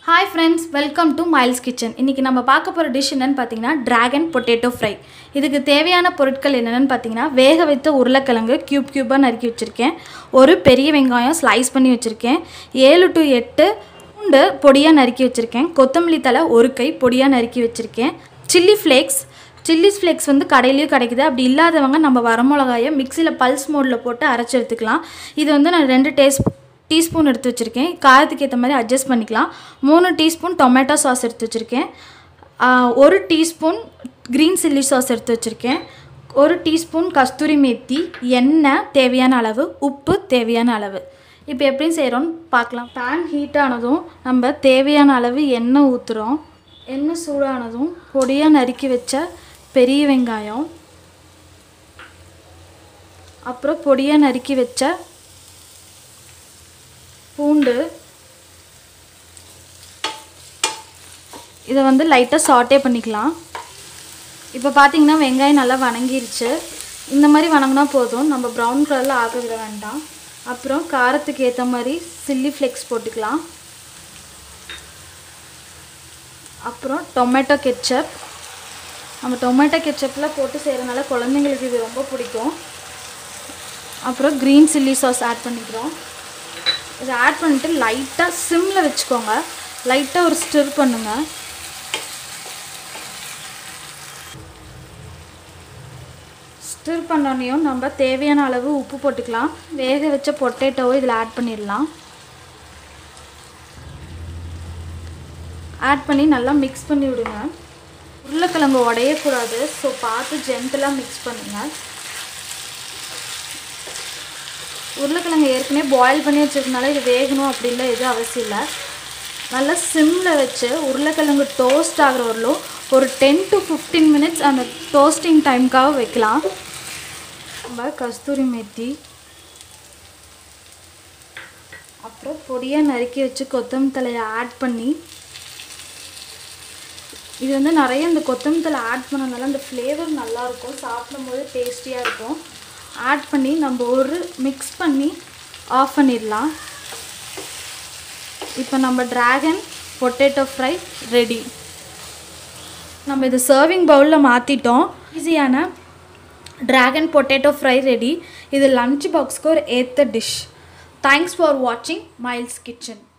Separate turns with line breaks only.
hi friends welcome to Miles Kitchen இன்றைக்கி நம்ம பார்க்க போகிற டிஷ் என்னென்னு பார்த்தீங்கன்னா டிராகன் பொட்டேட்டோ ஃப்ரை இதுக்கு தேவையான பொருட்கள் என்னென்னு பார்த்தீங்கன்னா வேக வைத்த உருளைக்கிழங்கு க்யூப் க்யூப்பாக நறுக்கி வச்சுருக்கேன் ஒரு பெரிய வெங்காயம் ஸ்லைஸ் பண்ணி வச்சுருக்கேன் ஏழு டு எட்டு பூண்டு பொடியாக நறுக்கி வச்சுருக்கேன் கொத்தமல்லி தலை ஒரு கை பொடியாக நறுக்கி வச்சுருக்கேன் சில்லி ஃப்ளேக்ஸ் சில்லி ஃப்ளேக்ஸ் வந்து கடையிலையும் கிடைக்குது அப்படி இல்லாதவங்க நம்ம வரமிளகாயை மிக்சியில் பல்ஸ் மோடில் போட்டு அரைச்சி எடுத்துக்கலாம் இது வந்து நான் ரெண்டு டேஸ்ட் டீஸ்பூன் எடுத்து வச்சுருக்கேன் காரத்துக்கு ஏற்ற மாதிரி அட்ஜஸ்ட் பண்ணிக்கலாம் மூணு டீஸ்பூன் டொமேட்டோ சாஸ் எடுத்து வச்சுருக்கேன் ஒரு டீஸ்பூன் க்ரீன் சில்லி சாஸ் எடுத்து வச்சுருக்கேன் ஒரு டீஸ்பூன் கஸ்தூரி மேத்தி எண்ணெய் தேவையான அளவு உப்பு தேவையான அளவு இப்போ எப்படி செய்கிறோன்னு பார்க்கலாம் பேன் ஹீட் ஆனதும் நம்ம தேவையான அளவு எண்ணெய் ஊற்றுறோம் எண்ணெய் சூடானதும் பொடியாக நறுக்கி வச்ச பெரிய வெங்காயம் அப்புறம் பொடியாக நறுக்கி வச்ச பூண்டு இதை வந்து லைட்டாக சாட்டே பண்ணிக்கலாம் இப்போ பார்த்தீங்கன்னா வெங்காயம் நல்லா வணங்கிருச்சு இந்த மாதிரி வணங்கினா போதும் நம்ம ப்ரௌன் கலரில் ஆக விட வேண்டாம் அப்புறம் காரத்துக்கு ஏற்ற மாதிரி சில்லி ஃப்ளெக்ஸ் போட்டுக்கலாம் அப்புறம் டொமேட்டோ கெச்சப் நம்ம டொமேட்டோ கெச்சப்பில் போட்டு செய்கிறனால குழந்தைங்களுக்கு இது ரொம்ப பிடிக்கும் அப்புறம் க்ரீன் சில்லி சாஸ் ஆட் பண்ணிக்கிறோம் இதை ஆட் பண்ணிட்டு லைட்டாக சிம்மில் வச்சுக்கோங்க லைட்டாக ஒரு ஸ்டிர் பண்ணுங்கள் ஸ்டிர் பண்ணோன்னையும் நம்ம தேவையான அளவு உப்பு போட்டுக்கலாம் வேக வச்ச பொட்டேட்டோவை இதில் ஆட் பண்ணிடலாம் ஆட் பண்ணி நல்லா மிக்ஸ் பண்ணி விடுங்க உருளைக்கிழங்கு உடையக்கூடாது ஸோ பார்த்து ஜென்டலாக மிக்ஸ் பண்ணுங்கள் உருளைக்கிழங்கு ஏற்கனவே பாயில் பண்ணி வச்சதுனால இது வேகணும் அப்படின்லாம் எதுவும் அவசியம் இல்லை நல்லா சிம்மில் வச்சு உருளைக்கிழங்கு டோஸ்ட் ஆகிற வரலும் ஒரு டென் டு ஃபிஃப்டீன் மினிட்ஸ் அந்த டோஸ்டிங் டைமுக்காக வைக்கலாம் நம்ம கஸ்தூரி மேத்தி அப்புறம் பொடியாக நறுக்கி வச்சு கொத்தமல்லி தலையை ஆட் பண்ணி இது வந்து நிறைய இந்த கொத்தமல்லி தலை ஆட் பண்ணனால அந்த ஃப்ளேவர் நல்லாயிருக்கும் சாப்பிடும்போது டேஸ்டியாக இருக்கும் ஆட் பண்ணி நம்ம ஒரு மிக்ஸ் பண்ணி ஆஃப் பண்ணிடலாம் இப்போ நம்ம ட்ராகன் பொட்டேட்டோ ஃப்ரை ரெடி நம்ம இது சர்விங் பவுலில் மாற்றிட்டோம் ஈஸியான ட்ராகன் பொட்டேட்டோ ஃப்ரை ரெடி இது லன்ச் பாக்ஸ்க்கு ஒரு ஏற்ற டிஷ் தேங்க்ஸ் ஃபார் வாட்சிங் மைல்ஸ் கிச்சன்